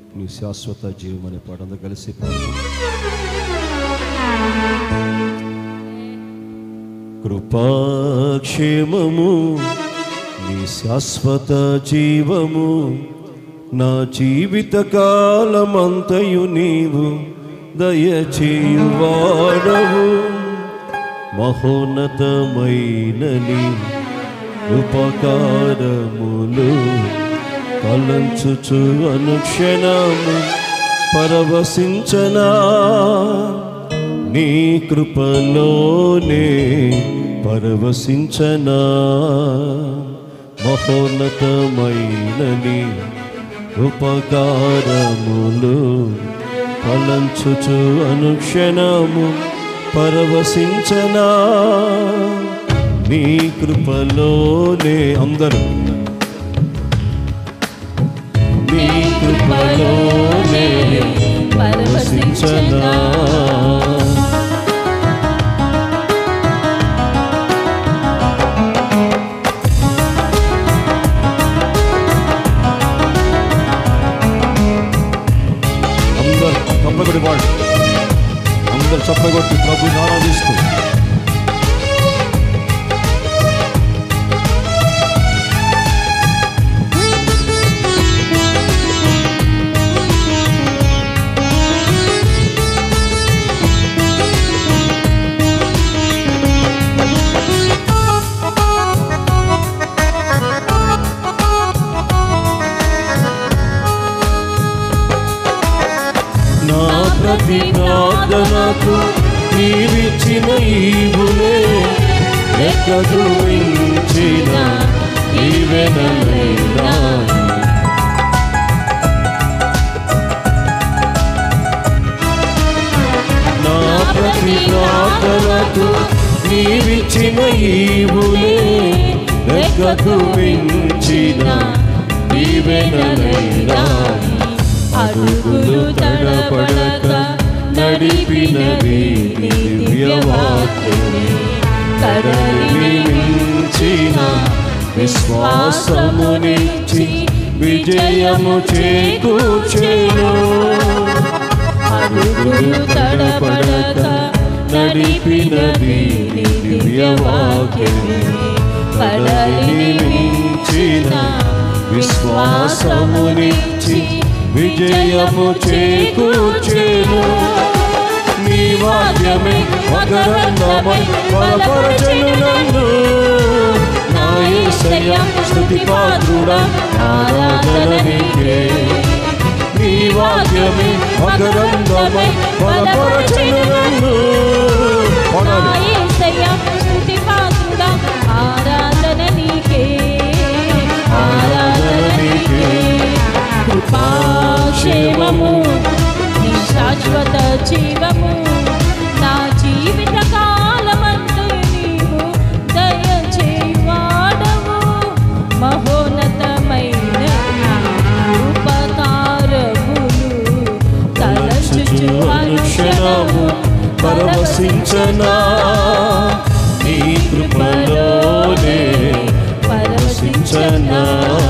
నీ శాశ్వత జీవం అనే పాట కలిసి పాడు కృపాక్షేమము నీ శాశ్వత జీవము నా జీవిత కాలమంతయు నీవు దయచేయువాడవు మహోన్నతమైనని ఉపకారములు తలంచుచు అనుక్షణము పరవశించనా నీ కృపలోనే పరవశించనా మహోన్నతమైనని ఉపకారములు ఫలంచుచు అనుక్షణము పరవశించనా నీ కృపలోనే అందరూ నీ కృపలోనే పరవశించనా అందరు చప్పగొడి వాడు అందరు చప్పగొట్టి ప్రభుని ఆరాధిస్తూ నా ప్రతి ప్రార్థనకు నీవిచ్చిన ఈవులే ఎక్కదు మించిన ఈవెనలైనా నా ప్రతి ప్రార్థనకు నీవిచ్చిన ఈవులే ఎక్కదు మించిన ఈవెనలైనా అడుగులు తడబడక నడిపినది నీ దివ్యవాక్యమే కడలిని మించిన విశ్వాసమునిచ్చి విజయము చేకూర్చెను అడుగులు తడబడక నడిపినది నీ దివ్యవాక్యమే కడలిని మించిన విశ్వాసమునిచ్చి విజయము చేకూర్చెను నీ వాక్యమే మకరందమై బలపరచను నన్ను నా యేసయ్య స్తుతి పాత్రుడా ఆరాధన నీకే నీ వాక్యమే మకరందమై బలపరచను నన్ను పాడాలి. ఆరాధన నీకే ఆరాధన నీకే కృపాక్షేమము నీ శాశ్వత జీవము నా జీవిత కాలమందు నీవు దయచేవాడవు మహోన్నతమైన ఉపకారములు తలచుచు అనుక్షణము పరవశించనా నీ కృపలోనే పరవశించనా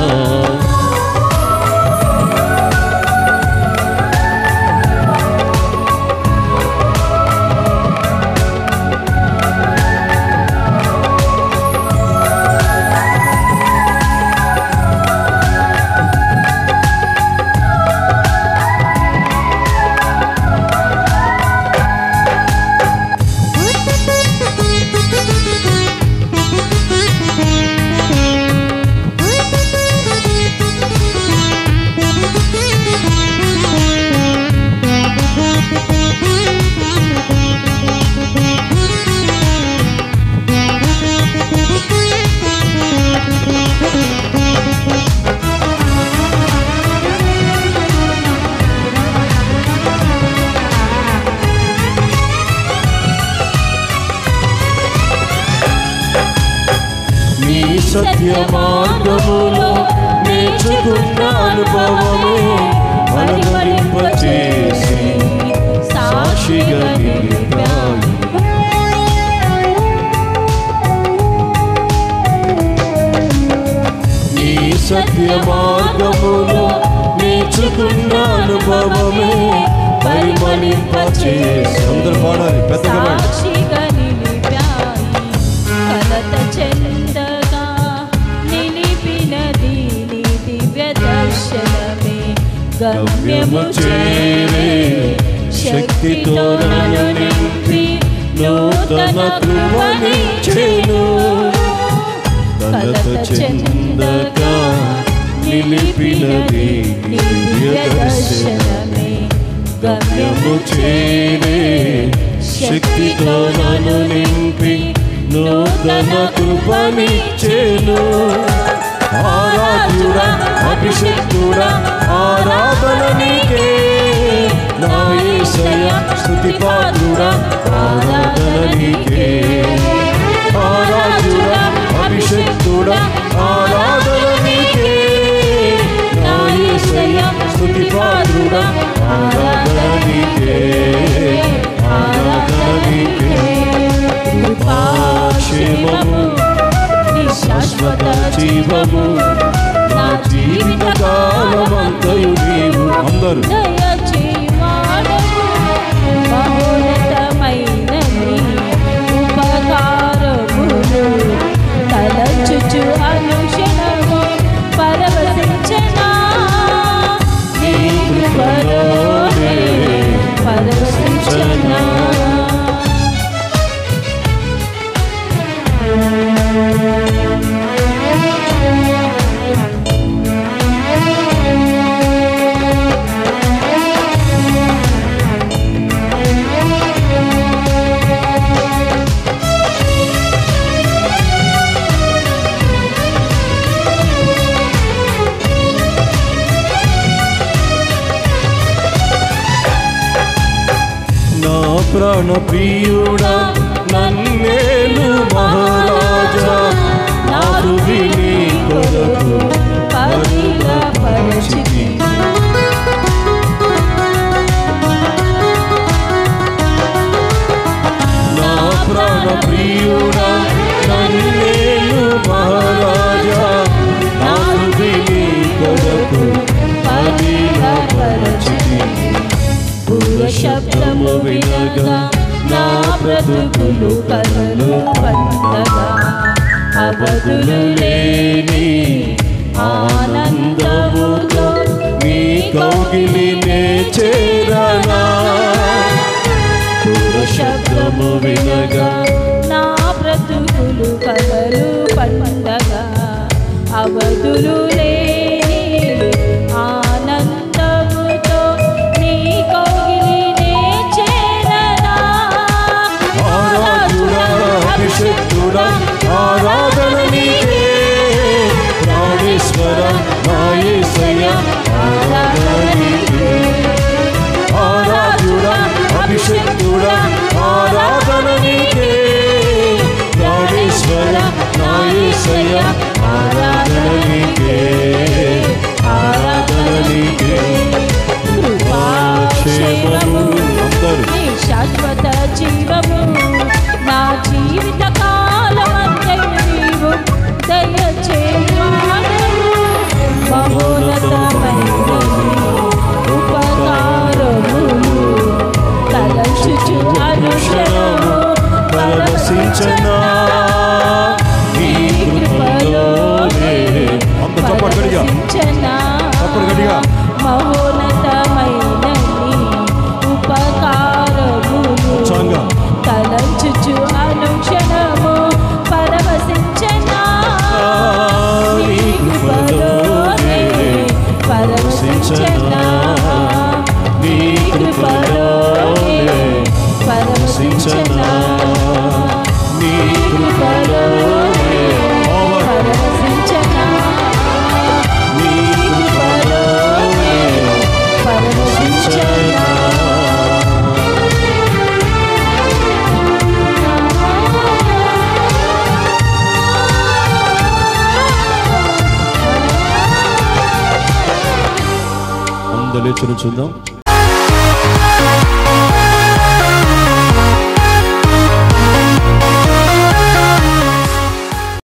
నీ సత్య మార్గములో నేర్చుకున్న అనుభవమే అనుభవింపచేసి సాక్షిగా నిలిపాయి నీ సత్య మార్గములో నేర్చుకున్న నేర్చుకున్న అనుభవమే పరిమళింపచేసి అందరూ పాడాలి పెద్దగా పాడాలి. సాక్షిగా నిలిపాయి కలత చెందగా నిలిపినది నీ దివ్య దర్శనమే గమ్యము చేరే శక్తితో నన్ను నింపి నూతన కృపనిచ్చెను కలత చెందగా నిలిపినది నీ దివ్య దర్శనమే గమ్యము చేరే శక్తితో నన్ను నింపి నూతన కృపనిచ్చేను ఆరాధ్యుడా అభిషక్తుడా ఆరాధన నీకే నా యేసయ్య స్తుతి పాత్రుడా ఆరాధన నీకే ఆరాధ్యుడా అభిషక్తుడా ఆరాధన నీకే నా యేసయ్య స్తుతి పాత్రుడా ఆరాధన నీకే ఆరాధన నీకే కృపాక్షేమము నీ శాశ్వత జీవము నా జీవిత కాలమంతయు నీవు అందరూ దయచేవాడవు మహోన్నతమైన నీ ఉపకారములు తలచుచు అనుక్షణము పరవశించనా నీ కృపలోనే పరవశించనా నా ప్రాణ ప్రియుడా నన్నేలు మహారాజా నా హృది నీ కొరకు పదిల పరిచితి నా ప్రాణ ప్రియుడా నన్నేలు మహారాజా నా హృది నీ కొరకు అదిలపరచితి పూర్వ శబ్దము వినగా నా బ్రతుకులు కలలు పండగా అవధులు లేని ఆనందముతో నీ కౌగిలి నే చేరనా పూర్వ శబ్దము వినగా నా బ్రతుకులు కలలు పండగా అవధులు లేని ఆనందముతో నీ కౌగిలినే చేరనా ఆరాధుడా అభిషక్తుడా ఆరాధన నీకే ప్రాణేశ్వర నా యేసయ్య ఆరాధన నీకే ఆరాధుడా అభిషక్తుడా ఆరాధన నీకే ప్రాణేశ్వర నా యేసయ్య ఆరాధన నీకే ఆరాధన నీకే కృపాక్షేమము అందరూ నీ శాశ్వత జీవము నా జీవిత కాలమంతయు నీవు దయచేవాడవు మహోన్నతమైన ఉపకారములు తలచుచు అనుక్షణము పరవశించనా నీ కృపలోనే అంత చప్పటి గడిగా పరవశించనా చప్పటి గట్టిగా. మహోన్నతమైన నీ ఉపకారములు ఉత్సాహంగా. తలంచుచు అనుక్షణము పరవశించనా నీ కృపలోనే పరవశించనా నీ కృపలోనే పరవశించనా నీ కృపలోనే పరవశించనా నీ కృపలోనే పరవశించనా అందరూ లేచును చూద్దాం